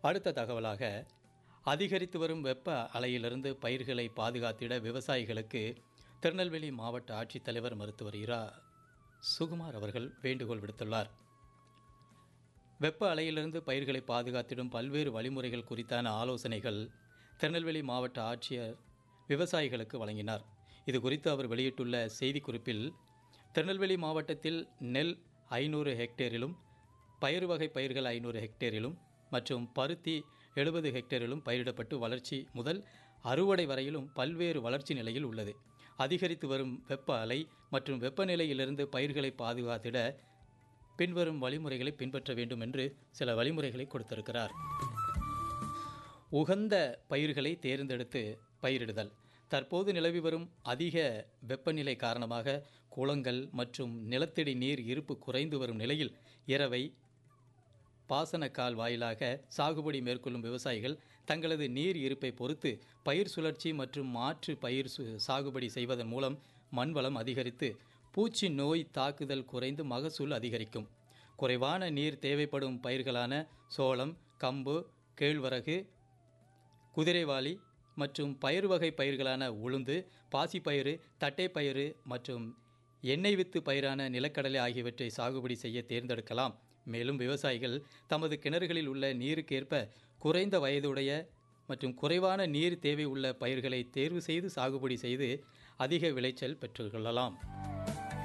அடுத்த தகவலாக அதிகரித்து வரும் வெப்ப அலையிலிருந்து பயிர்களை பாதுகாத்திட விவசாயிகளுக்கு திருநெல்வேலி மாவட்ட ஆட்சித்தலைவர் மருத்துவர் இரா சுகுமார் அவர்கள் வேண்டுகோள் விடுத்துள்ளார் வெப்ப அலையிலிருந்து பயிர்களை பாதுகாத்திடும் பல்வேறு வழிமுறைகள் குறித்தான ஆலோசனைகள் திருநெல்வேலி மாவட்ட ஆட்சியர் விவசாயிகளுக்கு வழங்கினார் இது குறித்து அவர் வெளியிட்டுள்ள செய்திக்குறிப்பில் திருநெல்வேலி மாவட்டத்தில் நெல் ஐநூறு ஹெக்டேரிலும் பயிர் வகை பயிர்கள் ஐநூறு ஹெக்டேரிலும் மற்றும் பருத்தி எழுபது ஹெக்டேரிலும் பயிரிடப்பட்டு வளர்ச்சி முதல் அறுவடை வரையிலும் பல்வேறு வளர்ச்சி நிலையில் உள்ளது அதிகரித்து வரும் வெப்ப அலை மற்றும் வெப்பநிலையிலிருந்து பயிர்களை பாதுகாத்திட பின்வரும் வழிமுறைகளை பின்பற்ற வேண்டும் என்று சில வழிமுறைகளை கொடுத்திருக்கிறார் உகந்த பயிர்களை தேர்ந்தெடுத்து பயிரிடுதல் தற்போது நிலவி வரும் அதிக வெப்பநிலை காரணமாக குளங்கள் மற்றும் நிலத்தடி நீர் இருப்பு குறைந்து வரும் நிலையில் இரவை பாசனக்கால் வாயிலாக சாகுபடி மேற்கொள்ளும் விவசாயிகள் தங்களது நீர் இருப்பை பொறுத்து பயிர் சுழற்சி மற்றும் மாற்று பயிர் சு சாகுபடி செய்வதன் மூலம் மண்வளம் அதிகரித்து பூச்சி நோய் தாக்குதல் குறைந்து மகசூல் அதிகரிக்கும் குறைவான நீர் தேவைப்படும் பயிர்களான சோளம் கம்பு கேழ்வரகு குதிரைவாளி மற்றும் பயிர் வகை பயிர்களான உளுந்து பாசிப்பயிறு தட்டைப்பயிறு மற்றும் எண்ணெய் வித்து பயிரான நிலக்கடலை ஆகியவற்றை சாகுபடி செய்ய தேர்ந்தெடுக்கலாம் மேலும் விவசாயிகள் தமது கிணறுகளில் உள்ள நீருக்கேற்ப குறைந்த வயதுடைய மற்றும் குறைவான நீர் தேவை உள்ள பயிர்களை தேர்வு செய்து சாகுபடி செய்து அதிக விளைச்சல் பெற்றுக்கொள்ளலாம்